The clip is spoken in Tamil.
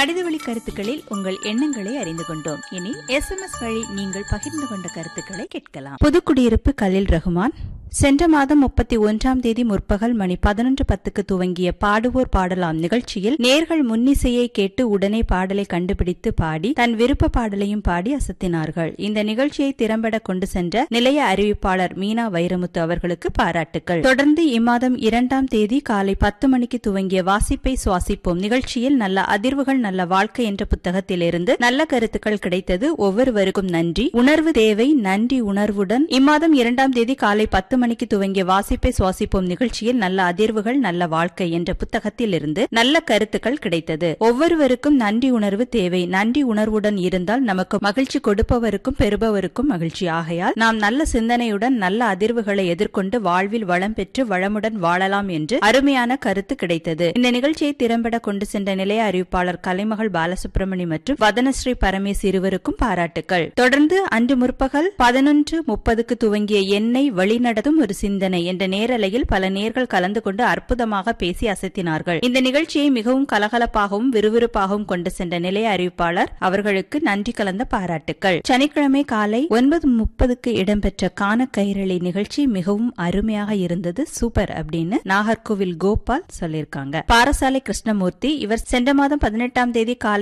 கடித வழி கருத்துக்களில் உங்கள் எண்ணங்களை அறிந்து கொண்டோம் இனி எஸ்எம்எஸ் வழி நீங்கள் பகிர்ந்து கொண்ட கருத்துக்களை கேட்கலாம் புதுக்குடியிருப்பு கலில் ரஹ்மான் சென்ற மாதம் முப்பத்தி ஒன்றாம் தேதி முற்பகல் மணி பதினொன்று பத்துக்கு துவங்கிய பாடுவோர் பாடலாம் நிகழ்ச்சியில் நேர்கள் முன்னிசையை கேட்டு உடனே பாடலை கண்டுபிடித்து பாடி தன் விருப்ப பாடலையும் பாடி அசத்தினார்கள் இந்த நிகழ்ச்சியை திறம்பட கொண்டு சென்ற நிலைய அறிவிப்பாளர் மீனா வைரமுத்து அவர்களுக்கு பாராட்டுக்கள் தொடர்ந்து இம்மாதம் இரண்டாம் தேதி காலை பத்து மணிக்கு துவங்கிய வாசிப்பை சுவாசிப்போம் நிகழ்ச்சியில் நல்ல அதிர்வுகள் நல்ல வாழ்க்கை என்ற புத்தகத்திலிருந்து நல்ல கருத்துக்கள் கிடைத்தது ஒவ்வொருவருக்கும் நன்றி உணர்வு தேவை நன்றி உணர்வுடன் இம்மாதம் இரண்டாம் தேதி காலை பத்து மணிக்கு துவங்கிய வாசிப்பை சுவாசிப்போம் நிகழ்ச்சியில் நல்ல அதிர்வுகள் நல்ல வாழ்க்கை என்ற புத்தகத்தில் இருந்து நல்ல கருத்துக்கள் கிடைத்தது ஒவ்வொருவருக்கும் நன்றி உணர்வு தேவை நன்றி உணர்வுடன் இருந்தால் நமக்கு மகிழ்ச்சி கொடுப்பவருக்கும் பெறுபவருக்கும் மகிழ்ச்சி ஆகையால் நாம் நல்ல சிந்தனையுடன் நல்ல அதிர்வுகளை எதிர்கொண்டு வாழ்வில் வளம் பெற்று வளமுடன் வாழலாம் என்று அருமையான கருத்து கிடைத்தது இந்த நிகழ்ச்சியை திறம்பட கொண்டு சென்ற நிலைய அறிவிப்பாளர் கலைமகள் பாலசுப்ரமணி மற்றும் வதனஸ்ரீ பரமேஸ் இருவருக்கும் பாராட்டுக்கள் தொடர்ந்து அன்று முற்பகல் பதினொன்று முப்பதுக்கு துவங்கிய எண்ணெய் வழிநடத்தும் ஒரு சிந்தனை என்ற நேரலையில் பல நேர்கள் கலந்து கொண்டு அற்புதமாக பேசி அசத்தினார்கள் இந்த நிகழ்ச்சியை மிகவும் கலகலப்பாகவும் விறுவிறுப்பாகவும் கொண்டு சென்ற நிலைய அறிவிப்பாளர் அவர்களுக்கு நன்றி கலந்த பாராட்டுக்கள் சனிக்கிழமை காலை ஒன்பது முப்பதுக்கு இடம்பெற்ற கான கைரளி நிகழ்ச்சி மிகவும் அருமையாக இருந்தது சூப்பர் அப்படின்னு நாகர்கோவில் கோபால் சொல்லியிருக்காங்க பாரசாலை கிருஷ்ணமூர்த்தி இவர் சென்ற மாதம் பதினெட்டாம் தேதி காலை